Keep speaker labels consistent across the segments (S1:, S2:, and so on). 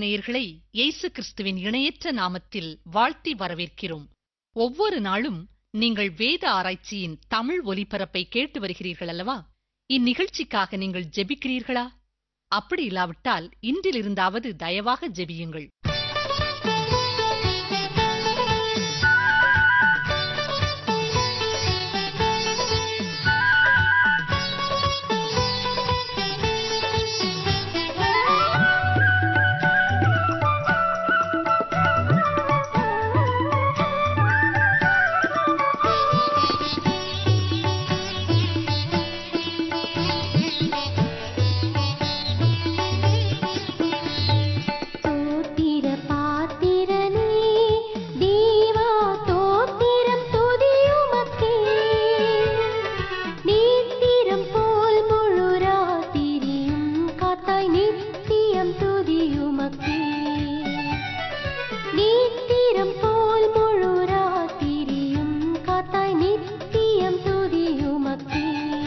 S1: நேயர்களை இயேசு கிறிஸ்துவின் இணையற்ற நாமத்தில் வாழ்த்தி வரவேற்கிறோம் ஒவ்வொரு நாளும் நீங்கள் வேத ஆராய்ச்சியின் தமிழ் ஒலிபரப்பை கேட்டு வருகிறீர்கள் அல்லவா இந்நிகழ்ச்சிக்காக நீங்கள் ஜெபிக்கிறீர்களா அப்படி இல்லாவிட்டால் இன்றிலிருந்தாவது தயவாக ஜெபியுங்கள்
S2: தோத்திர பாத்திரனே தேவா தோத்திரம் துதியுமக்கே நீத்திரம் போல் முழு ராத்திரியும் காத்தாய் நித்தியம் துதியுமக்கே நீத்திரம் போல் முழு ராத்திரியும் காத்தாய் நித்தியம் துதியுமக்கே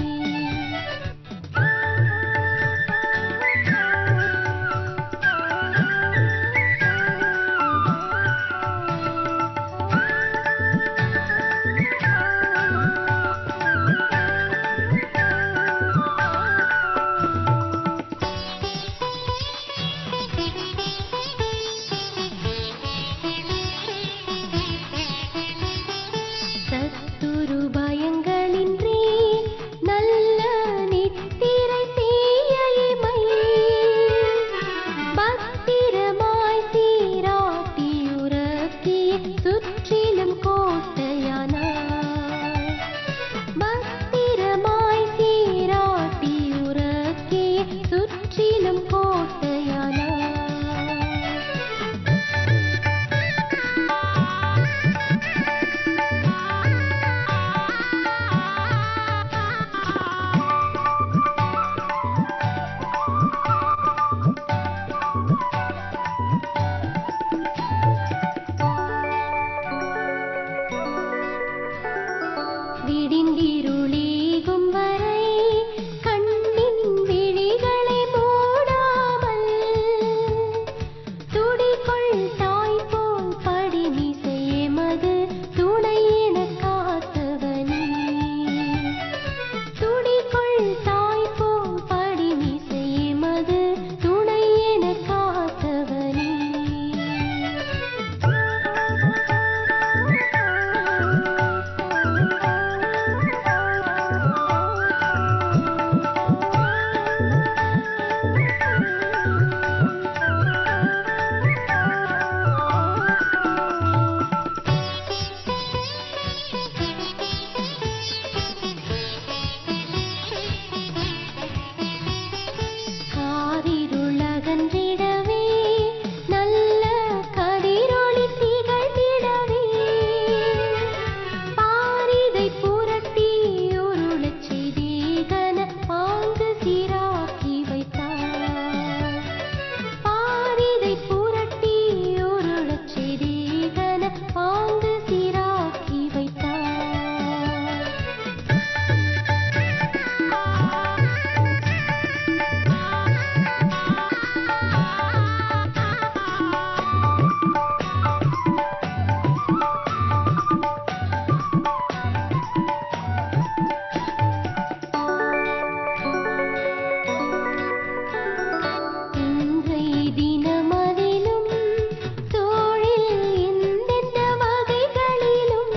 S2: சத்துரு பயங்களின்றி நல்ல நித்திரை தீயைமை பத்திரமாய் சீராட்டியுறக்கி சுற்றிலும் கோட்டையானாய் பத்திரமாய் சீராட்டியுறக்கி சுற்றிலும் கோட்டையானாய் விடிந்திருளீகும் வரை கண்ணின் விழிகளை மூடாமல் துடிகொள் தாய் போல் படிமிசையமது துணை எனக் காத்தவனே துடிகொள் தாய் போல் படிமிசையமது துணை எனக் காத்தவனே காரிருளகன்றிடவே நல்ல கதிரொளி திகழ்ந்திடவே பாரிதை புரட்டி உருளச் செய்தீகன பாங்கு சீராக்கி வைத்தார் பாரிதை புரட்டி உருளச் செய்தீகன பாங்கு சீராக்கி வைத்தார் இன்றை தினமதிலும் தோழில் எந்தெந்த வகைகளிலும்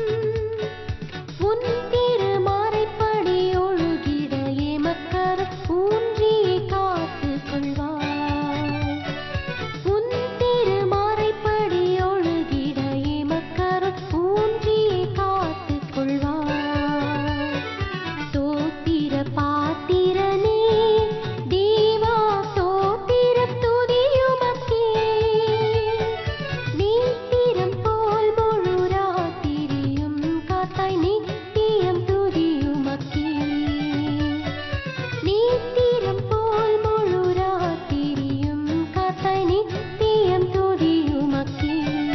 S2: உன் திருமறைப்படி ஒழுகிட எமக்கர் ஊன்றி காத்துக் கொள்வாய் உன் திருமறைப்படி ஒழுகிட எமக்கர் ஊன்றி காத்துக் கொள்வாய் தோத்திர பாத்திரனே தேவா தோத்திர துதியுமக்கே நீத்திரம் போல் முழு ராத்திரியும் காத்தாய் நித்தியம் துதியுமக்கே நீத்திரம் போல் முழு ராத்திரியும் காத்தாய் நித்தியம் துதியுமக்கே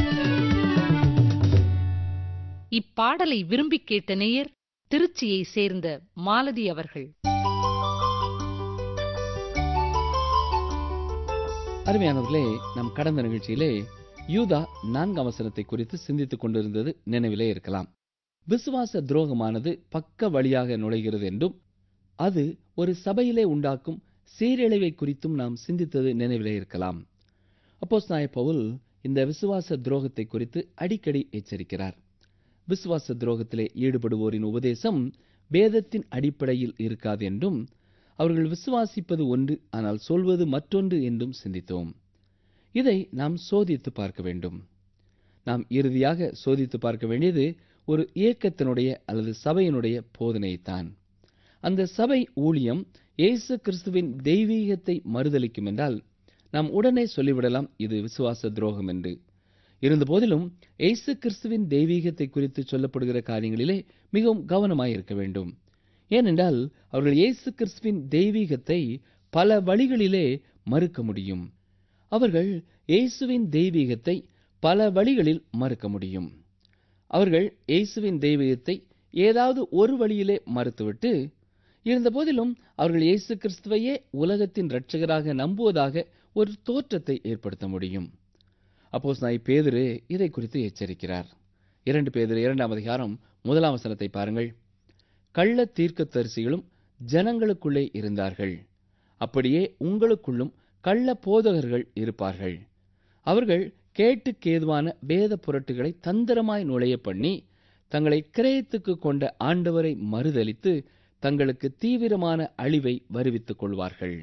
S1: இப்பாடலை விரும்பிக் கேட்ட நேயர் திருச்சியை சேர்ந்த மாலதி அவர்கள்
S3: அருமையானவர்களே நம் கடந்த நிகழ்ச்சியிலே யூதா நான்காம் வசனத்தை குறித்து சிந்தித்துக் கொண்டிருந்தது நினைவிலே இருக்கலாம் விசுவாச துரோகமானது பக்க வழியாக நுழைகிறது என்றும் அது ஒரு சபையிலே உண்டாக்கும் சீரழிவை குறித்தும் நாம் சிந்தித்தது நினைவிலே இருக்கலாம் அப்போஸ் நாய பவுல் இந்த விசுவாச துரோகத்தை குறித்து அடிக்கடி எச்சரிக்கிறார் விசுவாச துரோகத்திலே ஈடுபடுவோரின் உபதேசம் வேதத்தின் அடிப்படையில் இருக்காது என்றும் அவர்கள் விசுவாசிப்பது ஒன்று ஆனால் சொல்வது மற்றொன்று என்றும் சிந்தித்தோம் இதை நாம் சோதித்து பார்க்க வேண்டும் நாம் இறுதியாக சோதித்து பார்க்க வேண்டியது ஒரு இயக்கத்தினுடைய அல்லது சபையினுடைய போதனையைத்தான் அந்த சபை ஊழியம் இயேசு கிறிஸ்துவின் தெய்வீகத்தை மறுதலிக்கும் என்றால் நாம் உடனே சொல்லிவிடலாம் இது விசுவாச துரோகம் என்று இருந்தபோதிலும் இயேசு கிறிஸ்துவின் தெய்வீகத்தை குறித்து சொல்லப்படுகிற காரியங்களிலே மிகவும் கவனமாய் இருக்க வேண்டும் ஏனென்றால் அவர்கள் இயேசு கிறிஸ்துவின் தெய்வீகத்தை பல வழிகளிலே மறுக்க முடியும் அவர்கள் இயேசுவின் தெய்வீகத்தை பல வழிகளில் மறுக்க முடியும் அவர்கள் இயேசுவின் தெய்வீகத்தை ஏதாவது ஒரு வழியிலே மறுத்துவிட்டு இருந்தபோதிலும் அவர்கள் இயேசு கிறிஸ்துவையே உலகத்தின் இரட்சகராக நம்புவதாக ஒரு தோற்றத்தை ஏற்படுத்த முடியும் அப்போஸ் நாய் பேதுரு இதை குறித்து எச்சரிக்கிறார் இரண்டு பேதிரு இரண்டாம் அதிகாரம் முதலாம் வசனத்தை பாருங்கள் கள்ள தீர்க்கதரிசிகளும் ஜனங்களுக்குள்ளே இருந்தார்கள் அப்படியே உங்களுக்குள்ளும் கள்ள போதகர்கள் இருப்பார்கள் அவர்கள் கேட்டுக்கேதுவான வேத புரட்டுகளை தந்திரமாய் நுழைய பண்ணி தங்களை கிரயத்துக்கு கொண்ட ஆண்டவரை மறுதலித்து தங்களுக்கு தீவிரமான அழிவை வருவித்துக் கொள்வார்கள்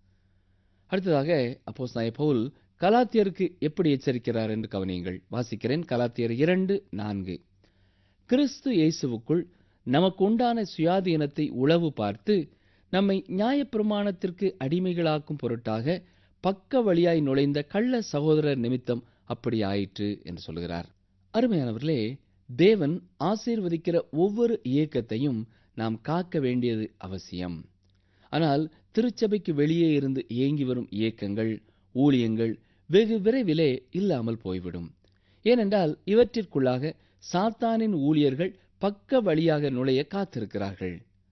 S3: அடுத்ததாக அப்போஸ் நாய பவுல் கலாத்தியருக்கு எப்படி எச்சரிக்கிறார் என்று கவனியுங்கள் வாசிக்கிறேன் கலாத்தியர் இரண்டு நான்கு கிறிஸ்து இயேசுவுக்குள் நமக்கு உண்டான சுயாதீனத்தை உளவு பார்த்து நம்மை நியாயப்பிரமாணத்திற்கு அடிமைகளாக்கும் பொருட்டாக பக்க வழியாய் நுழைந்த கள்ள சகோதரர் நிமித்தம் அப்படி ஆயிற்று என்று சொல்கிறார் அருமையானவர்களே தேவன் ஆசீர்வதிக்கிற ஒவ்வொரு இயக்கத்தையும் நாம் காக்க வேண்டியது அவசியம் ஆனால் திருச்சபைக்கு வெளியே இருந்து இயங்கி வரும் இயக்கங்கள் ஊழியங்கள் வெகு விரைவிலே இல்லாமல் போய்விடும் ஏனென்றால் இவற்றிற்குள்ளாக சாத்தானின் ஊழியர்கள் பக்க வழியாக நுழைய காத்திருக்கிறார்கள்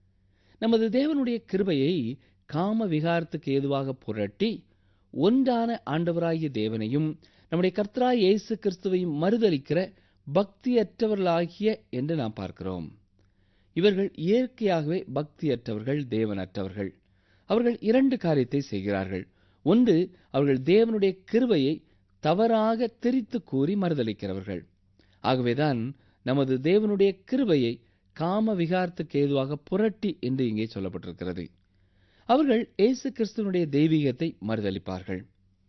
S3: நமது தேவனுடைய கிருபையை காம விகாரத்துக்கு ஏதுவாக புரட்டி ஒன்றான ஆண்டவராகிய தேவனையும் நம்முடைய கர்த்தராய் இயேசு கிறிஸ்துவையும் மறுதலிக்கிற பக்தியற்றவர்களாகிய என்று நாம் பார்க்கிறோம் இவர்கள் இயற்கையாகவே பக்தியற்றவர்கள் தேவனற்றவர்கள் அவர்கள் இரண்டு காரியத்தை செய்கிறார்கள் ஒன்று அவர்கள் தேவனுடைய கிருபையை தவறாக திரித்து கூறி மறுதலிக்கிறவர்கள் ஆகவேதான் நமது தேவனுடைய கிருபையை காம விகாரத்துக்கு ஏதுவாக புரட்டி என்று இங்கே சொல்லப்பட்டிருக்கிறது அவர்கள் இயேசு கிறிஸ்துவனுடைய தெய்வீகத்தை மறுதலிப்பார்கள்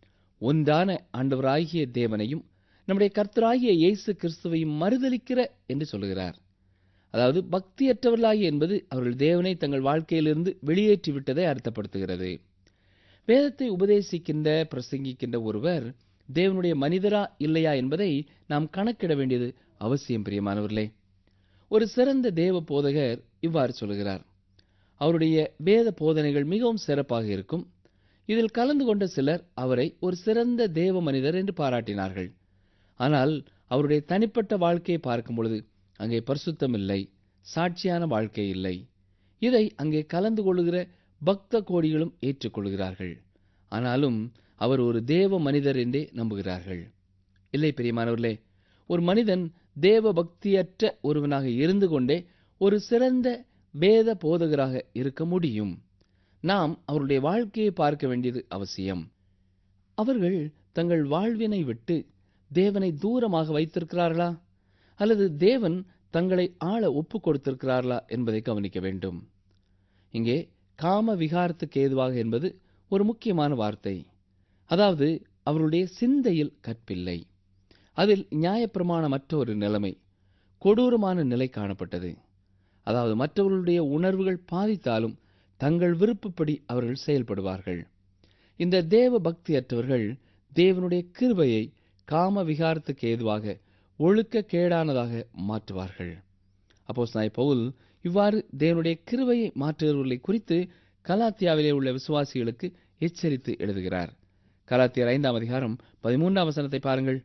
S3: ஒன்றான ஆண்டவராகிய தேவனையும் நம்முடைய கர்த்தராகிய இயேசு கிறிஸ்துவையும் மறுதலிக்கிற என்று சொல்கிறார் அதாவது பக்தியற்றவர்களாகிய என்பது அவர்கள் தேவனை தங்கள் வாழ்க்கையிலிருந்து வெளியேற்றி விட்டதை அர்த்தப்படுத்துகிறது வேதத்தை உபதேசிக்கின்ற பிரசங்கிக்கின்ற ஒருவர் தேவனுடைய மனிதரா இல்லையா என்பதை நாம் கணக்கிட வேண்டியது அவசியம் பிரியமானவர்களே ஒரு சிறந்த தேவ போதகர் இவ்வாறு சொல்கிறார் அவருடைய வேத போதனைகள் மிகவும் சிறப்பாக இருக்கும் இதில் கலந்து கொண்ட சிலர் அவரை ஒரு சிறந்த தேவ மனிதர் என்று பாராட்டினார்கள் ஆனால் அவருடைய தனிப்பட்ட வாழ்க்கையை பார்க்கும் பொழுது அங்கே பரிசுத்தம் இல்லை சாட்சியான வாழ்க்கை இல்லை இதை அங்கே கலந்து கொள்ளுகிற பக்த கோடிகளும் ஏற்றுக்கொள்கிறார்கள் ஆனாலும் அவர் ஒரு தேவ மனிதர் என்றே நம்புகிறார்கள் இல்லை பிரியமானவர்களே ஒரு மனிதன் தேவ பக்தியற்ற ஒருவனாக இருந்து கொண்டே ஒரு சிறந்த வேத போதகராக இருக்க முடியும் நாம் அவருடைய வாழ்க்கையை பார்க்க வேண்டியது அவசியம் அவர்கள் தங்கள் வாழ்வினை விட்டு தேவனை தூரமாக வைத்திருக்கிறார்களா அல்லது தேவன் தங்களை ஆள ஒப்புக் கொடுத்திருக்கிறார்களா என்பதை கவனிக்க வேண்டும் இங்கே காம விகாரத்துக்கு ஏதுவாக என்பது ஒரு முக்கியமான வார்த்தை அதாவது அவருடைய சிந்தையில் கற்பில்லை அதில் நியாயப்பிரமாணமற்ற ஒரு நிலைமை கொடூரமான நிலை காணப்பட்டது அதாவது மற்றவர்களுடைய உணர்வுகள் பாதித்தாலும் தங்கள் விருப்பப்படி அவர்கள் செயல்படுவார்கள் இந்த தேவ பக்தியற்றவர்கள் தேவனுடைய கிருபையை காம விகாரத்துக்கு ஏதுவாக ஒழுக்க கேடானதாக மாற்றுவார்கள் அப்போஸ் நாய் பவுல் இவ்வாறு தேவனுடைய கிருபையை மாற்றுகிறவர்களை குறித்து கலாத்தியாவிலே உள்ள விசுவாசிகளுக்கு எச்சரித்து எழுதுகிறார் கலாத்தியர் ஐந்தாம் அதிகாரம் பதிமூன்றாம் வசனத்தை பாருங்கள்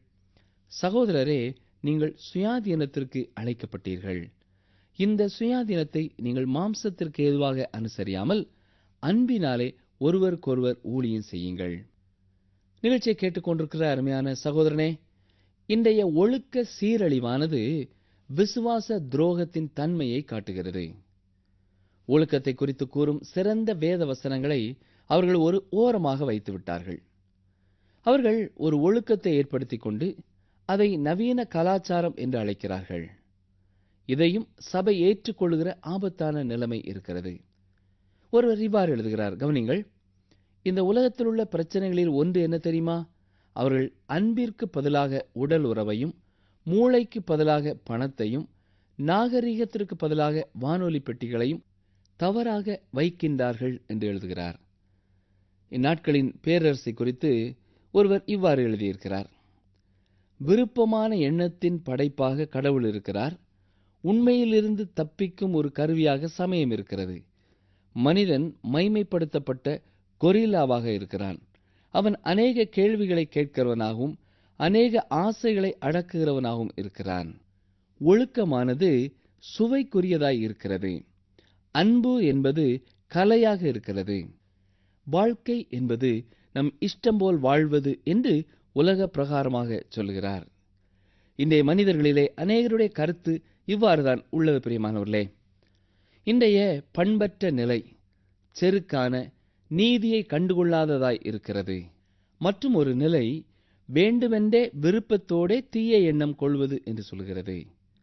S3: சகோதரரே நீங்கள் சுயாதீனத்திற்கு அழைக்கப்பட்டீர்கள் இந்த சுயாதீனத்தை நீங்கள் மாம்சத்திற்கு ஏதுவாக அனுசரியாமல் அன்பினாலே ஒருவருக்கொருவர் ஊழியம் செய்யுங்கள் நிகழ்ச்சியை கேட்டுக்கொண்டிருக்கிற அருமையான சகோதரனே இன்றைய ஒழுக்க சீரழிவானது விசுவாச துரோகத்தின் தன்மையை காட்டுகிறது ஒழுக்கத்தை குறித்து கூறும் சிறந்த வேத வசனங்களை அவர்கள் ஒரு ஓரமாக வைத்து விட்டார்கள் அவர்கள் ஒரு ஒழுக்கத்தை ஏற்படுத்திக் கொண்டு அதை நவீன கலாச்சாரம் என்று அழைக்கிறார்கள் இதையும் சபை ஏற்றுக்கொள்கிற ஆபத்தான நிலைமை இருக்கிறது ஒருவர் இவ்வாறு எழுதுகிறார் கவனிங்கள் இந்த உலகத்தில் உள்ள பிரச்சனைகளில் ஒன்று என்ன தெரியுமா அவர்கள் அன்பிற்கு பதிலாக உடல் உறவையும் மூளைக்கு பதிலாக பணத்தையும் நாகரிகத்திற்கு பதிலாக வானொலி பெட்டிகளையும் தவறாக வைக்கின்றார்கள் என்று எழுதுகிறார் இந்நாட்களின் பேரரசை குறித்து ஒருவர் இவ்வாறு எழுதியிருக்கிறார் விருப்பமான எண்ணத்தின் படைப்பாக கடவுள் இருக்கிறார் உண்மையிலிருந்து தப்பிக்கும் ஒரு கருவியாக சமயம் இருக்கிறது மனிதன் மைமைப்படுத்தப்பட்ட கொரில்லாவாக இருக்கிறான் அவன் அநேக கேள்விகளை கேட்கிறவனாகவும் அநேக ஆசைகளை அடக்குகிறவனாகவும் இருக்கிறான் ஒழுக்கமானது சுவைக்குரியதாய் இருக்கிறது அன்பு என்பது கலையாக இருக்கிறது வாழ்க்கை என்பது நம் இஷ்டம் போல் வாழ்வது என்று உலக பிரகாரமாக சொல்கிறார் இன்றைய மனிதர்களிலே அநேகருடைய கருத்து இவ்வாறுதான் உள்ளது பிரியமானவர்களே இன்றைய பண்பற்ற நிலை செருக்கான நீதியை கண்டுகொள்ளாததாய் இருக்கிறது மற்றும் ஒரு நிலை வேண்டுமென்றே விருப்பத்தோடே தீய எண்ணம் கொள்வது என்று சொல்கிறது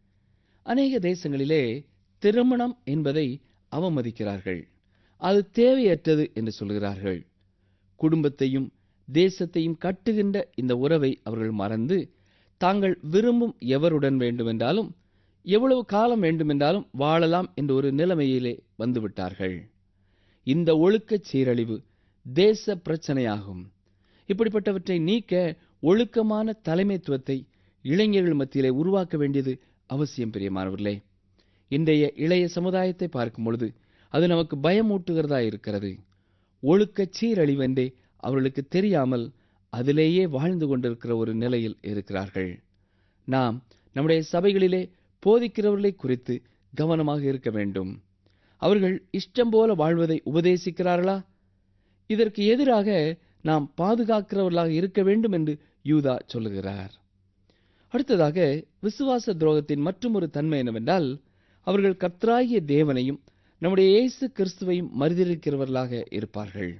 S3: அநேக தேசங்களிலே திருமணம் என்பதை அவமதிக்கிறார்கள் அது தேவையற்றது என்று சொல்கிறார்கள் குடும்பத்தையும் தேசத்தையும் கட்டுகின்ற இந்த உறவை அவர்கள் மறந்து தாங்கள் விரும்பும் எவருடன் வேண்டுமென்றாலும் எவ்வளவு காலம் வேண்டுமென்றாலும் வாழலாம் என்ற ஒரு நிலைமையிலே வந்துவிட்டார்கள் இந்த ஒழுக்கச் சீரழிவு தேச பிரச்சனையாகும் இப்படிப்பட்டவற்றை நீக்க ஒழுக்கமான தலைமைத்துவத்தை இளைஞர்கள் மத்தியிலே உருவாக்க வேண்டியது அவசியம் பிரியமானவர்களே இன்றைய இளைய சமுதாயத்தை பார்க்கும் பொழுது அது நமக்கு பயமூட்டுகிறதா இருக்கிறது ஒழுக்கச் சீரழிவென்றே அவர்களுக்கு தெரியாமல் அதிலேயே வாழ்ந்து கொண்டிருக்கிற ஒரு நிலையில் இருக்கிறார்கள் நாம் நம்முடைய சபைகளிலே போதிக்கிறவர்களை குறித்து கவனமாக இருக்க வேண்டும் அவர்கள் இஷ்டம் போல வாழ்வதை உபதேசிக்கிறார்களா இதற்கு எதிராக நாம் பாதுகாக்கிறவர்களாக இருக்க வேண்டும் என்று யூதா சொல்லுகிறார் அடுத்ததாக விசுவாச துரோகத்தின் மற்றொரு தன்மை என்னவென்றால் அவர்கள் கர்த்தராகிய தேவனையும் நம்முடைய இயேசு கிறிஸ்துவையும் மறுதலிக்கிறவர்களாக இருப்பார்கள்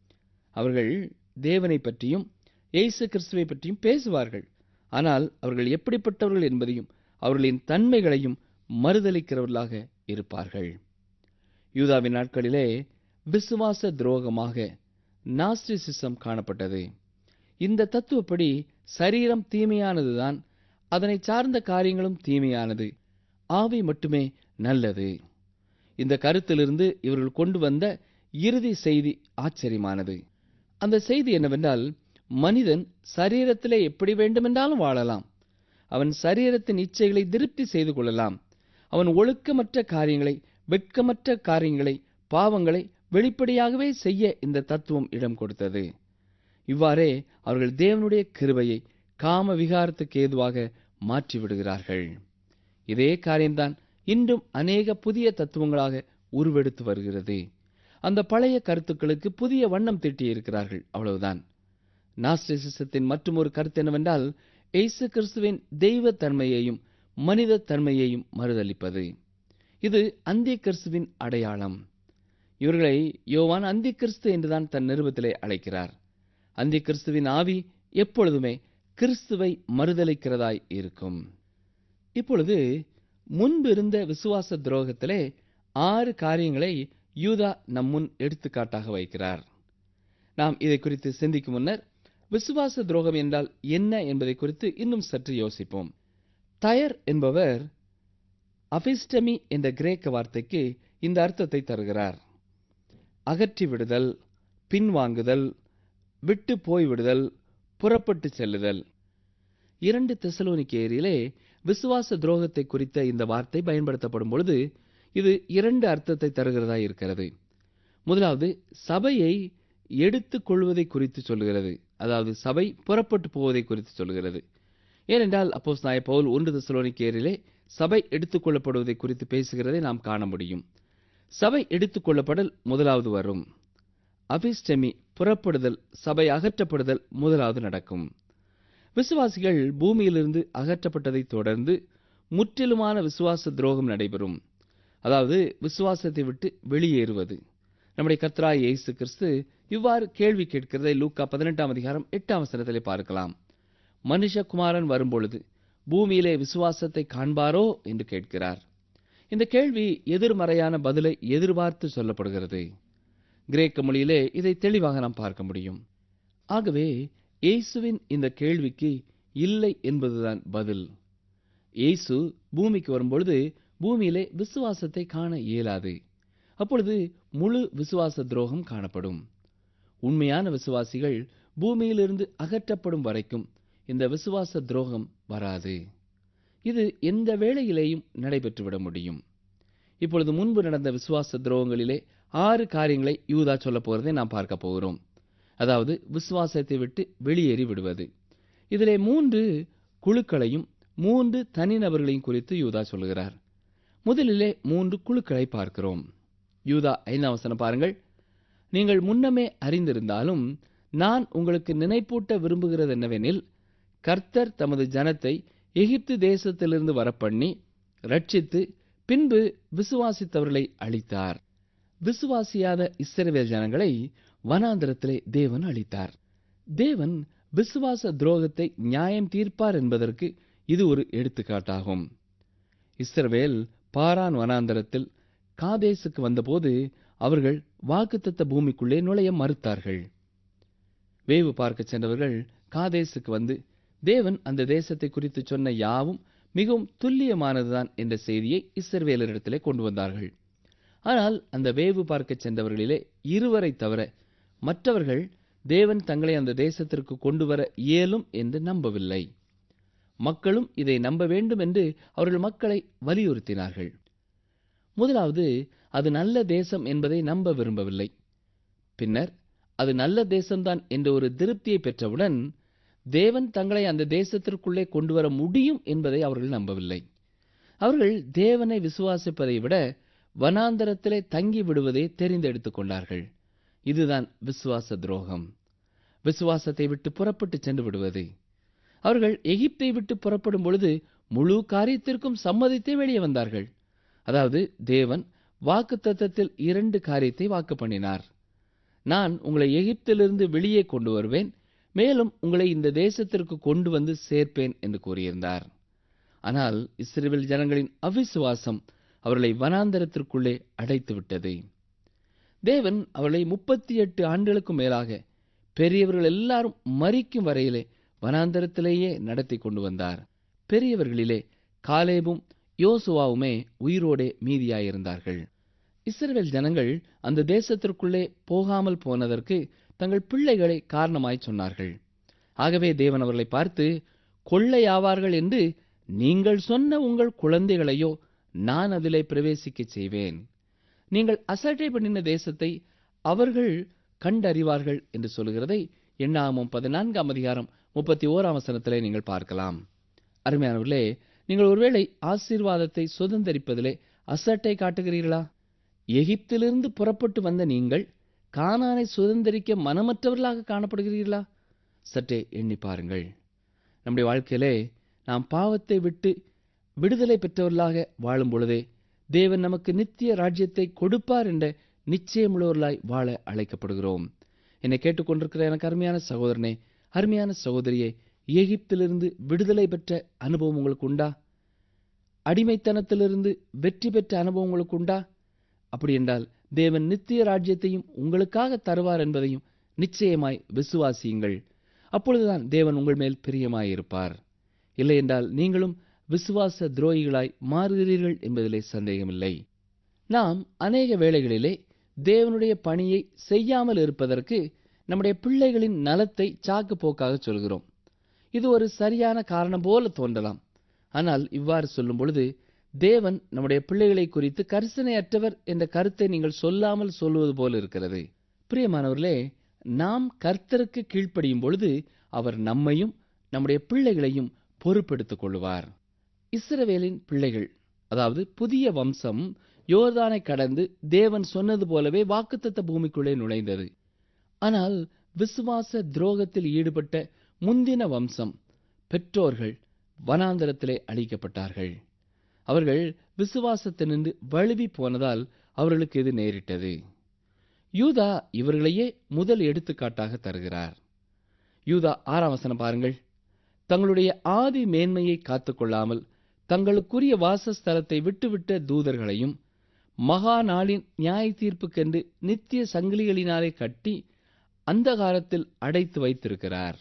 S3: அவர்கள் தேவனை பற்றியும் இயேசு கிறிஸ்துவை பற்றியும் பேசுவார்கள் ஆனால் அவர்கள் எப்படிப்பட்டவர்கள் என்பதையும் அவர்களின் தன்மைகளையும் மறுதலிக்கிறவர்களாக இருப்பார்கள் யூதாவின் நாட்களிலே விசுவாச துரோகமாக நாஸ்டிசிசம் காணப்பட்டது இந்த தத்துவப்படி சரீரம் தீமையானதுதான் அதனை சார்ந்த காரியங்களும் தீமையானது ஆவி மட்டுமே நல்லது இந்த கருத்திலிருந்து இவர்கள் கொண்டு வந்த இறுதி செய்தி ஆச்சரியமானது அந்த செய்தி என்னவென்றால் மனிதன் சரீரத்திலே எப்படி வேண்டுமென்றாலும் வாழலாம் அவன் சரீரத்தின் இச்சைகளை திருப்தி செய்து கொள்ளலாம் அவன் ஒழுக்கமற்ற காரியங்களை வெட்கமற்ற காரியங்களை பாவங்களை வெளிப்படையாகவே செய்ய இந்த தத்துவம் இடம் கொடுத்தது இவ்வாறே அவர்கள் தேவனுடைய கிருபையை காம விகாரத்துக்கு ஏதுவாக மாற்றிவிடுகிறார்கள் இதே காரியம்தான் இன்றும் அநேக புதிய தத்துவங்களாக உருவெடுத்து வருகிறது அந்த பழைய கருத்துக்களுக்கு புதிய வண்ணம் தீட்டியிருக்கிறார்கள் அவ்வளவுதான் நாஸ்டிசிசத்தின் மற்றும் ஒரு கருத்து என்னவென்றால் இயேசு கிறிஸ்துவின் தெய்வ தன்மையையும் மனித தன்மையையும் மறுதளிப்பது இது அந்திய கிறிஸ்துவின் அடையாளம் இவர்களை யோவான் அந்தி கிறிஸ்து என்றுதான் தன் நிருபத்திலே அழைக்கிறார் அந்தி கிறிஸ்துவின் ஆவி எப்பொழுதுமே கிறிஸ்துவை மறுதளிக்கிறதாய் இருக்கும் இப்பொழுது முன்பு இருந்த விசுவாச துரோகத்திலே ஆறு காரியங்களை யூதா நம் முன் எடுத்துக்காட்டாக வைக்கிறார் நாம் இதை குறித்து சிந்திக்கும் முன்னர் விசுவாச துரோகம் என்றால் என்ன என்பதை குறித்து இன்னும் சற்று யோசிப்போம் தயர் என்பவர் அபிஸ்டமி என்ற கிரேக்க வார்த்தைக்கு இந்த அர்த்தத்தை தருகிறார் அகற்றி விடுதல் பின்வாங்குதல் விட்டு போய்விடுதல் புறப்பட்டு செல்லுதல் இரண்டு தெசலோனிக்கேரியிலே விசுவாச துரோகத்தை குறித்த இந்த வார்த்தை பயன்படுத்தப்படும் பொழுது இது இரண்டு அர்த்தத்தை தருகிறதா இருக்கிறது முதலாவது சபையை எடுத்துக் கொள்வதை குறித்து சொல்கிறது அதாவது சபை புறப்பட்டு போவதை குறித்து சொல்கிறது ஏனென்றால் அப்போஸ் நாய பவுல் ஒன்று தெசலோனிக்கேரிலே சபை எடுத்துக் கொள்ளப்படுவதை குறித்து பேசுகிறதை நாம் காண முடியும் சபை எடுத்துக் கொள்ளப்படல் முதலாவது வரும் அபிஸ்டமி புறப்படுதல் சபை அகற்றப்படுதல் முதலாவது நடக்கும் விசுவாசிகள் பூமியிலிருந்து அகற்றப்பட்டதைத் தொடர்ந்து முற்றிலுமான விசுவாச துரோகம் நடைபெறும் அதாவது விசுவாசத்தை விட்டு வெளியேறுவது நம்முடைய கர்த்தராய் இயேசு கிறிஸ்து இவ்வாறு கேள்வி கேட்கிறதை லூக்கா பதினெட்டாம் அதிகாரம் எட்டாம் வசனத்திலே பார்க்கலாம் மனுஷகுமாரன் வரும்பொழுது பூமியிலே விசுவாசத்தை காண்பாரோ என்று கேட்கிறார் இந்த கேள்வி எதிர்மறையான பதிலை எதிர்பார்த்து சொல்லப்படுகிறது கிரேக்க மொழியிலே இதை தெளிவாக நாம் பார்க்க முடியும் ஆகவே இயேசுவின் இந்த கேள்விக்கு இல்லை என்பதுதான் பதில் இயேசு பூமிக்கு வரும்பொழுது பூமியிலே விசுவாசத்தை காண இயலாது அப்பொழுது முழு விசுவாச துரோகம் காணப்படும் உண்மையான விசுவாசிகள் பூமியிலிருந்து அகற்றப்படும் வரைக்கும் இந்த விசுவாச துரோகம் வராது இது எந்த வேளையிலேயும் நடைபெற்றுவிட முடியும் இப்பொழுது முன்பு நடந்த விசுவாச துரோகங்களிலே ஆறு காரியங்களை யூதா சொல்லப் போகிறதை நாம் பார்க்க போகிறோம் அதாவது விசுவாசத்தை விட்டு வெளியேறி விடுவது இதிலே மூன்று குழுக்களையும் மூன்று தனிநபர்களையும் குறித்து யூதா சொல்கிறார் முதலிலே மூன்று குழுக்களை பார்க்கிறோம் யூதா ஐந்தாம் வசனம் பாருங்கள் நீங்கள் முன்னமே அறிந்திருந்தாலும் நான் உங்களுக்கு நினைப்பூட்ட விரும்புகிறது என்னவெனில் கர்த்தர் தமது ஜனத்தை எகிப்து தேசத்திலிருந்து வரப்பண்ணி ரட்சித்து பின்பு விசுவாசித்தவர்களை அழித்தார் விசுவாசியாத இஸ்ரவேல் ஜனங்களை வனாந்திரத்திலே தேவன் அளித்தார் தேவன் விசுவாச துரோகத்தை நியாயம் தீர்ப்பார் என்பதற்கு இது ஒரு எடுத்துக்காட்டாகும் இஸ்ரவேல் பாரான் வனாந்தரத்தில் காதேசுக்கு வந்தபோது அவர்கள் வாக்குத்தத்த பூமிக்குள்ளே நுழைய மறுத்தார்கள் வேவு பார்க்க சென்றவர்கள் காதேசுக்கு வந்து தேவன் அந்த தேசத்தை குறித்து சொன்ன யாவும் மிகவும் துல்லியமானதுதான் என்ற செய்தியை இஸ்ரவேலரிடத்திலே கொண்டு வந்தார்கள் ஆனால் அந்த வேவு பார்க்க சென்றவர்களிலே இருவரை தவிர மற்றவர்கள் தேவன் தங்களை அந்த தேசத்திற்கு கொண்டு வர இயலும் என்று நம்பவில்லை மக்களும் இதை நம்ப வேண்டும் என்று அவர்கள் மக்களை வலியுறுத்தினார்கள் முதலாவது அது நல்ல தேசம் என்பதை நம்ப விரும்பவில்லை பின்னர் அது நல்ல தேசம்தான் என்ற ஒரு திருப்தியை பெற்றவுடன் தேவன் தங்களை அந்த தேசத்திற்குள்ளே கொண்டு வர முடியும் என்பதை அவர்கள் நம்பவில்லை அவர்கள் தேவனை விசுவாசிப்பதை விட வனாந்தரத்திலே தங்கி விடுவதை தெரிந்தெடுத்துக் கொண்டார்கள் இதுதான் விசுவாச துரோகம் விசுவாசத்தை விட்டு புறப்பட்டு சென்று விடுவது அவர்கள் எகிப்தை விட்டு புறப்படும் பொழுது முழு காரியத்திற்கும் சம்மதித்தே வெளியே வந்தார்கள் அதாவது தேவன் வாக்கு தத்தத்தில் இரண்டு காரியத்தை வாக்கு பண்ணினார் நான் உங்களை எகிப்திலிருந்து வெளியே கொண்டு வருவேன் மேலும் உங்களை இந்த தேசத்திற்கு கொண்டு வந்து சேர்ப்பேன் என்று கூறியிருந்தார் ஆனால் இஸ்ரேல் ஜனங்களின் அவிசுவாசம் அவர்களை வனாந்தரத்திற்குள்ளே அடைத்து விட்டது தேவன் அவர்களை முப்பத்தி எட்டு ஆண்டுகளுக்கும் மேலாக பெரியவர்கள் எல்லாரும் மறிக்கும் வரையிலே வனாந்தரத்திலேயே நடத்தி கொண்டு வந்தார் பெரியவர்களிலே காலேபும் யோசுவாவுமே உயிரோடே மீதியாயிருந்தார்கள் இஸ்ரவேல் ஜனங்கள் அந்த தேசத்திற்குள்ளே போகாமல் போனதற்கு தங்கள் பிள்ளைகளை காரணமாய் சொன்னார்கள் ஆகவே தேவன் அவர்களை பார்த்து கொள்ளையாவார்கள் என்று நீங்கள் சொன்ன உங்கள் குழந்தைகளையோ நான் அதிலே பிரவேசிக்கச் செய்வேன் நீங்கள் அசட்டை பண்ணின தேசத்தை அவர்கள் கண்டறிவார்கள் என்று சொல்லுகிறதை எண்ணாமம் பதினான்காம் அதிகாரம் முப்பத்தி ஓராம் வசனத்திலே நீங்கள் பார்க்கலாம் அருமையானவர்களே நீங்கள் ஒருவேளை ஆசீர்வாதத்தை சுதந்தரிப்பதிலே அசட்டை காட்டுகிறீர்களா எகிப்திலிருந்து புறப்பட்டு வந்த நீங்கள் கானானை சுதந்தரிக்க மனமற்றவர்களாக காணப்படுகிறீர்களா சற்றே எண்ணி பாருங்கள் நம்முடைய வாழ்க்கையிலே நாம் பாவத்தை விட்டு விடுதலை பெற்றவர்களாக வாழும் பொழுதே தேவன் நமக்கு நித்திய ராஜ்யத்தை கொடுப்பார் என்ற நிச்சயமுள்ளவர்களாய் வாழ அழைக்கப்படுகிறோம் என்னை கேட்டுக்கொண்டிருக்கிற எனக்கு அருமையான சகோதரனே அருமையான சகோதரியே எகிப்திலிருந்து விடுதலை பெற்ற அனுபவம் உங்களுக்கு உண்டா அடிமைத்தனத்திலிருந்து வெற்றி பெற்ற அனுபவம் உங்களுக்கு உண்டா அப்படி என்றால் தேவன் நித்திய ராஜ்யத்தையும் உங்களுக்காக தருவார் என்பதையும் நிச்சயமாய் விசுவாசியுங்கள் அப்பொழுதுதான் தேவன் உங்கள் மேல் பிரியமாயிருப்பார் இல்லை என்றால் நீங்களும் விசுவாச துரோகிகளாய் மாறுகிறீர்கள் என்பதிலே சந்தேகமில்லை நாம் அநேக வேளைகளிலே தேவனுடைய பணியை செய்யாமல் இருப்பதற்கு நம்முடைய பிள்ளைகளின் நலத்தை சாக்கு போக்காக சொல்கிறோம் இது ஒரு சரியான காரணம் போல தோன்றலாம் ஆனால் இவ்வாறு சொல்லும் பொழுது தேவன் நம்முடைய பிள்ளைகளை குறித்து கரிசனையற்றவர் என்ற கருத்தை நீங்கள் சொல்லாமல் சொல்லுவது போல இருக்கிறது பிரியமானவர்களே நாம் கர்த்தருக்கு கீழ்ப்படியும் பொழுது அவர் நம்மையும் நம்முடைய பிள்ளைகளையும் பொறுப்பெடுத்துக் கொள்வார் இஸ்ரவேலின் பிள்ளைகள் அதாவது புதிய வம்சம் யோர்தானை கடந்து தேவன் சொன்னது போலவே வாக்குத்தத்த பூமிக்குள்ளே நுழைந்தது ஆனால் விசுவாச துரோகத்தில் ஈடுபட்ட முந்தின வம்சம் பெற்றோர்கள் வனாந்தரத்திலே அழிக்கப்பட்டார்கள் அவர்கள் விசுவாசத்தினின்று வழுவி போனதால் அவர்களுக்கு இது நேரிட்டது யூதா இவர்களையே முதல் எடுத்துக்காட்டாக தருகிறார் யூதா ஆறாம் வசனம் பாருங்கள் தங்களுடைய ஆதி மேன்மையை காத்துக்கொள்ளாமல் தங்களுக்குரிய வாசஸ்தலத்தை விட்டுவிட்ட தூதர்களையும் மகா நாளின் நியாய தீர்ப்புக்கென்று நித்திய சங்கிலிகளினாலே கட்டி அந்தகாரத்தில் அடைத்து வைத்திருக்கிறார்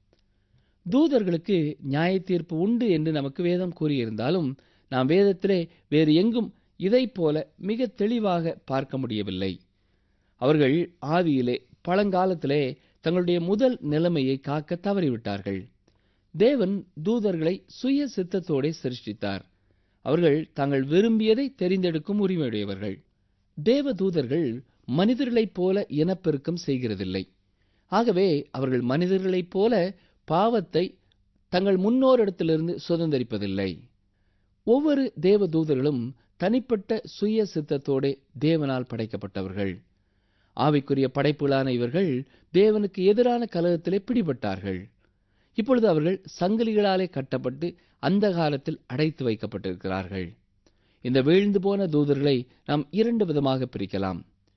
S3: தூதர்களுக்கு நியாய தீர்ப்பு உண்டு என்று நமக்கு வேதம் கூறியிருந்தாலும் நாம் வேதத்திலே வேறு எங்கும் இதைப் போல மிக தெளிவாக பார்க்க முடியவில்லை அவர்கள் ஆதியிலே பழங்காலத்திலே தங்களுடைய முதல் நிலைமையை காக்க தவறிவிட்டார்கள் தேவன் தூதர்களை சுய சித்தத்தோடே சிருஷ்டித்தார் அவர்கள் தாங்கள் விரும்பியதை தெரிந்தெடுக்கும் உரிமையுடையவர்கள் தேவ தூதர்கள் மனிதர்களைப் போல இனப்பெருக்கம் செய்கிறதில்லை ஆகவே அவர்கள் மனிதர்களைப் போல பாவத்தை தங்கள் முன்னோரிடத்திலிருந்து சுதந்திரிப்பதில்லை ஒவ்வொரு தேவ தூதர்களும் தனிப்பட்ட சுய சித்தத்தோடே தேவனால் படைக்கப்பட்டவர்கள் ஆவிக்குரிய படைப்புகளான இவர்கள் தேவனுக்கு எதிரான கலகத்திலே பிடிபட்டார்கள் இப்பொழுது அவர்கள் சங்கிலிகளாலே கட்டப்பட்டு அந்த காலத்தில் அடைத்து வைக்கப்பட்டிருக்கிறார்கள் இந்த வீழ்ந்து போன தூதர்களை நாம் இரண்டு விதமாக பிரிக்கலாம்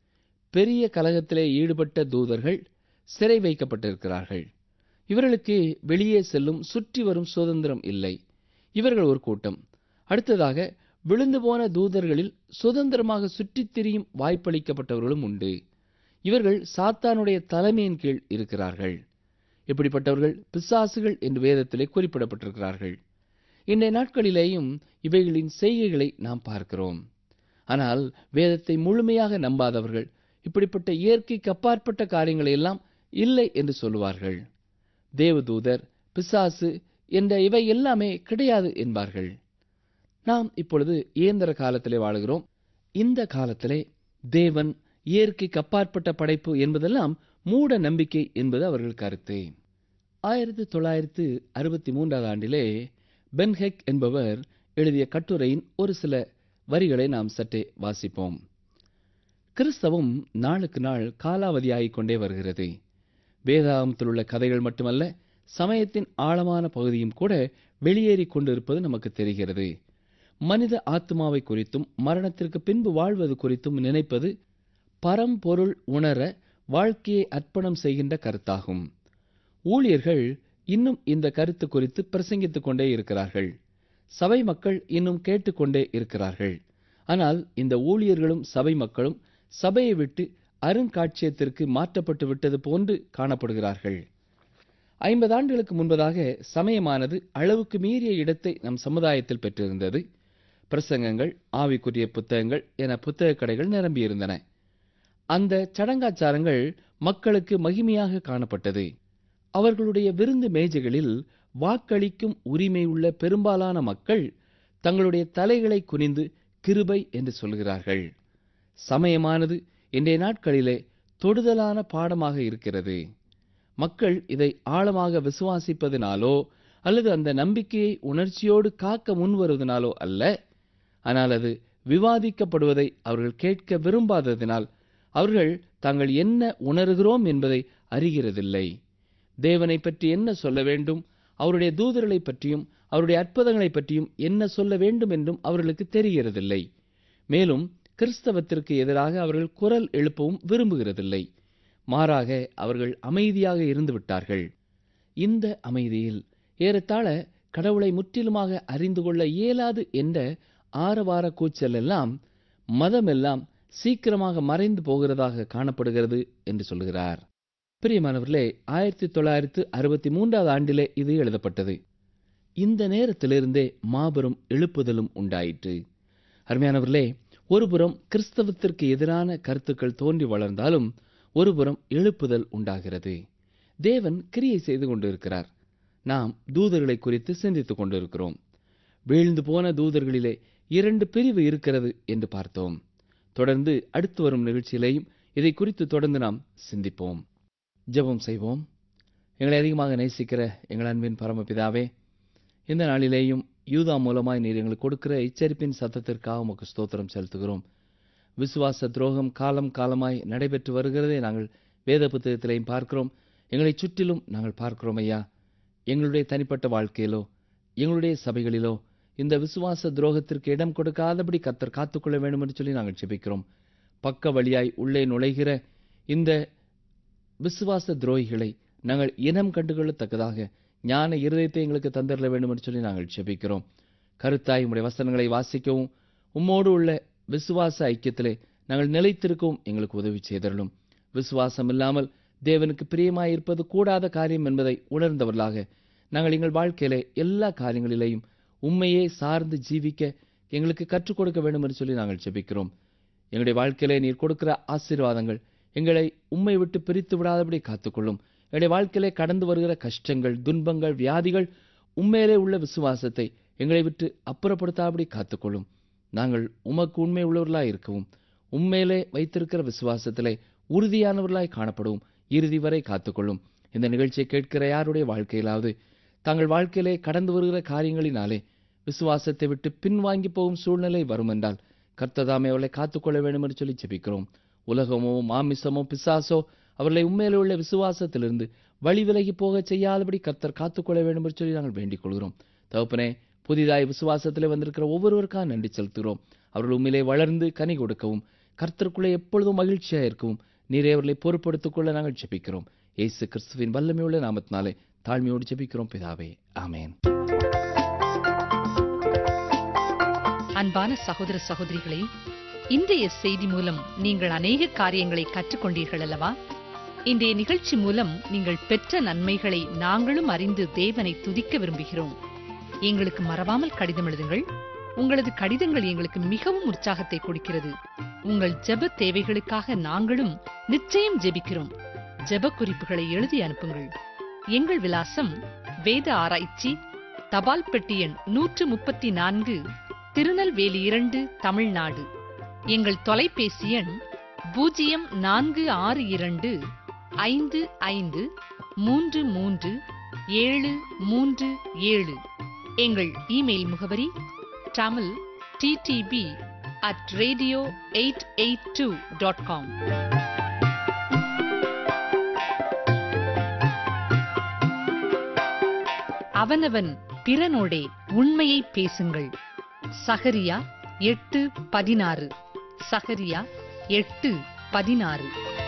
S3: பெரிய கலகத்திலே ஈடுபட்ட தூதர்கள் சிறை வைக்கப்பட்டிருக்கிறார்கள் இவர்களுக்கு வெளியே செல்லும் சுற்றி வரும் சுதந்திரம் இல்லை இவர்கள் ஒரு கூட்டம் அடுத்ததாக விழுந்து போன தூதர்களில் சுதந்திரமாக சுற்றித் திரியும் வாய்ப்பளிக்கப்பட்டவர்களும் உண்டு இவர்கள் சாத்தானுடைய தலைமையின் கீழ் இருக்கிறார்கள் இப்படிப்பட்டவர்கள் பிசாசுகள் என்று வேதத்திலே குறிப்பிடப்பட்டிருக்கிறார்கள் இன்றைய நாட்களிலேயும் இவைகளின் செய்கைகளை நாம் பார்க்கிறோம் ஆனால் வேதத்தை முழுமையாக நம்பாதவர்கள் இப்படிப்பட்ட இயற்கைக்கு அப்பாற்பட்ட காரியங்களை எல்லாம் இல்லை என்று சொல்லுவார்கள் தேவதூதர் பிசாசு என்ற இவை எல்லாமே கிடையாது என்பார்கள் நாம் இப்பொழுது இயந்திர காலத்திலே வாழுகிறோம் இந்த காலத்திலே தேவன் இயற்கைக்கு அப்பாற்பட்ட படைப்பு என்பதெல்லாம் மூட நம்பிக்கை என்பது அவர்கள் கருத்து ஆயிரத்தி தொள்ளாயிரத்து அறுபத்தி மூன்றாவது ஆண்டிலே பென்ஹெக் என்பவர் எழுதிய கட்டுரையின் ஒரு சில வரிகளை நாம் சற்றே வாசிப்போம் கிறிஸ்தவம் நாளுக்கு நாள் காலாவதியாகிக் கொண்டே வருகிறது வேதாகமத்தில் உள்ள கதைகள் மட்டுமல்ல சமயத்தின் ஆழமான பகுதியும் கூட வெளியேறிக் கொண்டிருப்பது நமக்கு தெரிகிறது மனித ஆத்மாவை குறித்தும் மரணத்திற்கு பின்பு வாழ்வது குறித்தும் நினைப்பது பரம்பொருள் உணர வாழ்க்கையை அர்ப்பணம் செய்கின்ற கருத்தாகும் ஊழியர்கள் இன்னும் இந்த கருத்து குறித்து பிரசங்கித்துக் கொண்டே இருக்கிறார்கள் சபை மக்கள் இன்னும் கேட்டுக்கொண்டே இருக்கிறார்கள் ஆனால் இந்த ஊழியர்களும் சபை மக்களும் சபையை விட்டு அருங்காட்சியத்திற்கு மாற்றப்பட்டு விட்டது போன்று காணப்படுகிறார்கள் ஐம்பது ஆண்டுகளுக்கு முன்பதாக சமயமானது அளவுக்கு மீறிய இடத்தை நம் சமுதாயத்தில் பெற்றிருந்தது பிரசங்கங்கள் ஆவிக்குரிய புத்தகங்கள் என புத்தகக் கடைகள் நிரம்பியிருந்தன அந்த சடங்காச்சாரங்கள் மக்களுக்கு மகிமையாக காணப்பட்டது அவர்களுடைய விருந்து மேஜைகளில் வாக்களிக்கும் உரிமை உள்ள பெரும்பாலான மக்கள் தங்களுடைய தலைகளை குனிந்து கிருபை என்று சொல்கிறார்கள் சமயமானது இன்றைய நாட்களிலே தொடுதலான பாடமாக இருக்கிறது மக்கள் இதை ஆழமாக விசுவாசிப்பதினாலோ அல்லது அந்த நம்பிக்கையை உணர்ச்சியோடு காக்க முன்வருவதனாலோ அல்ல ஆனால் அது விவாதிக்கப்படுவதை அவர்கள் கேட்க விரும்பாததினால் அவர்கள் தாங்கள் என்ன உணர்கிறோம் என்பதை அறிகிறதில்லை தேவனை பற்றி என்ன சொல்ல வேண்டும் அவருடைய தூதர்களை பற்றியும் அவருடைய அற்புதங்களை பற்றியும் என்ன சொல்ல வேண்டும் என்றும் அவர்களுக்கு தெரிகிறதில்லை மேலும் கிறிஸ்தவத்திற்கு எதிராக அவர்கள் குரல் எழுப்பவும் விரும்புகிறதில்லை மாறாக அவர்கள் அமைதியாக இருந்து விட்டார்கள் இந்த அமைதியில் ஏறத்தாழ கடவுளை முற்றிலுமாக அறிந்து கொள்ள இயலாது என்ற ஆரவார கூச்சல் எல்லாம் மதமெல்லாம் சீக்கிரமாக மறைந்து போகிறதாக காணப்படுகிறது என்று சொல்கிறார் பிரியமானவர்களே ஆயிரத்தி தொள்ளாயிரத்து அறுபத்தி மூன்றாவது ஆண்டிலே இது எழுதப்பட்டது இந்த நேரத்திலிருந்தே மாபெரும் எழுப்புதலும் உண்டாயிற்று அருமையானவர்களே ஒருபுறம் கிறிஸ்தவத்திற்கு எதிரான கருத்துக்கள் தோன்றி வளர்ந்தாலும் ஒருபுறம் எழுப்புதல் உண்டாகிறது தேவன் கிரியை செய்து கொண்டிருக்கிறார் நாம் தூதர்களை குறித்து சிந்தித்துக் கொண்டிருக்கிறோம் வீழ்ந்து போன தூதர்களிலே இரண்டு பிரிவு இருக்கிறது என்று பார்த்தோம் தொடர்ந்து அடுத்து வரும் நிகழ்ச்சியிலேயும் இதை குறித்து தொடர்ந்து நாம் சிந்திப்போம் ஜெபம் செய்வோம் எங்களை அதிகமாக நேசிக்கிற எங்கள் அன்பின் பரமபிதாவே இந்த நாளிலேயும் யூதா மூலமாய் நீர் எங்களுக்கு கொடுக்கிற எச்சரிப்பின் சத்தத்திற்காக உமக்கு ஸ்தோத்திரம் செலுத்துகிறோம் விசுவாச துரோகம் காலம் காலமாய் நடைபெற்று வருகிறதை நாங்கள் வேத புத்தகத்திலையும் பார்க்கிறோம் எங்களை சுற்றிலும் நாங்கள் பார்க்கிறோம் ஐயா எங்களுடைய தனிப்பட்ட வாழ்க்கையிலோ எங்களுடைய சபைகளிலோ இந்த விசுவாச துரோகத்திற்கு இடம் கொடுக்காதபடி கத்தர் காத்துக்கொள்ள வேண்டும் என்று சொல்லி நாங்கள் ஜெபிக்கிறோம் பக்க வழியாய் உள்ளே நுழைகிற இந்த விசுவாச துரோகிகளை நாங்கள் இனம் கண்டுகொள்ளத்தக்கதாக ஞான இருதயத்தை எங்களுக்கு தந்திரல வேண்டும் என்று சொல்லி நாங்கள் ஜெபிக்கிறோம் கருத்தாய் உம்முடைய வசனங்களை வாசிக்கவும் உம்மோடு உள்ள விசுவாச ஐக்கியத்திலே நாங்கள் நிலைத்திருக்கவும் எங்களுக்கு உதவி செய்தரலும் விசுவாசம் இல்லாமல் தேவனுக்கு பிரியமாயிருப்பது கூடாத காரியம் என்பதை உணர்ந்தவர்களாக நாங்கள் எங்கள் வாழ்க்கையிலே எல்லா காரியங்களிலேயும் உண்மையே சார்ந்து ஜீவிக்க எங்களுக்கு கற்றுக் கொடுக்க வேண்டும் என்று சொல்லி நாங்கள் ஜெபிக்கிறோம் எங்களுடைய வாழ்க்கையிலே நீர் கொடுக்கிற ஆசீர்வாதங்கள் எங்களை உம்மை விட்டு பிரித்து விடாதபடி காத்துக்கொள்ளும் எங்களுடைய வாழ்க்கையிலே கடந்து வருகிற கஷ்டங்கள் துன்பங்கள் வியாதிகள் உண்மையிலே உள்ள விசுவாசத்தை எங்களை விட்டு அப்புறப்படுத்தாதபடி காத்துக்கொள்ளும் நாங்கள் உமக்கு உண்மை உள்ளவர்களாய் இருக்கவும் உண்மையிலே வைத்திருக்கிற விசுவாசத்திலே உறுதியானவர்களாய் காணப்படவும் இறுதி வரை காத்துக்கொள்ளும் இந்த நிகழ்ச்சியை கேட்கிற யாருடைய வாழ்க்கையிலாவது தங்கள் வாழ்க்கையிலே கடந்து வருகிற காரியங்களினாலே விசுவாசத்தை விட்டு பின்வாங்கி போகும் சூழ்நிலை வரும் என்றால் கர்த்ததாமே அவளை காத்துக்கொள்ள வேண்டும் என்று சொல்லி ஜெபிக்கிறோம் உலகமோ மாமிசமோ பிசாசோ அவர்களை உண்மையிலே உள்ள விசுவாசத்திலிருந்து வழி விலகி போக செய்யாதபடி கர்த்தர் காத்துக்கொள்ள வேண்டும் என்று சொல்லி நாங்கள் வேண்டிக் கொள்கிறோம் தகப்பனே புதிதாய் விசுவாசத்திலே வந்திருக்கிற ஒவ்வொருவருக்காக நன்றி செலுத்துகிறோம் அவர்கள் உண்மையிலே வளர்ந்து கனி கொடுக்கவும் கர்த்தருக்குள்ளே எப்பொழுதும் மகிழ்ச்சியாக இருக்கவும் நீரே அவர்களை பொறுப்படுத்திக் கொள்ள நாங்கள் ஜெபிக்கிறோம் இயேசு கிறிஸ்துவின் வல்லமையுள்ள நாமத்தினாலே தாழ்மையோடு ஜெபிக்கிறோம் பிதாவே ஆமென்
S1: அன்பான சகோதர சகோதரிகளே இன்றைய செய்தி மூலம் நீங்கள் அநேக காரியங்களை கற்றுக்கொண்டீர்கள் அல்லவா இன்றைய நிகழ்ச்சி மூலம் நீங்கள் பெற்ற நன்மைகளை நாங்களும் அறிந்து தேவனை துதிக்க விரும்புகிறோம் எங்களுக்கு மறவாமல் கடிதம் எழுதுங்கள் உங்களது கடிதங்கள் எங்களுக்கு மிகவும் உற்சாகத்தை கொடுக்கிறது உங்கள் ஜெப தேவைகளுக்காக நாங்களும் நிச்சயம் ஜெபிக்கிறோம் ஜெப குறிப்புகளை எழுதி அனுப்புங்கள் எங்கள் விலாசம் வேத ஆராய்ச்சி தபால் பெட்டி எண் நூற்று முப்பத்தி நான்கு திருநெல்வேலி இரண்டு தமிழ்நாடு எங்கள் தொலைபேசி எண் பூஜ்ஜியம் நான்கு ஆறு இரண்டு ஐந்து ஐந்து மூன்று மூன்று ஏழு மூன்று ஏழு எங்கள் இமெயில் முகவரி Tamil DTP at radio eight eight two dot com அவனவன் பிறனோடே உண்மையை பேசுங்கள் சகரியா எட்டு பதினாறு சகரியா எட்டு பதினாறு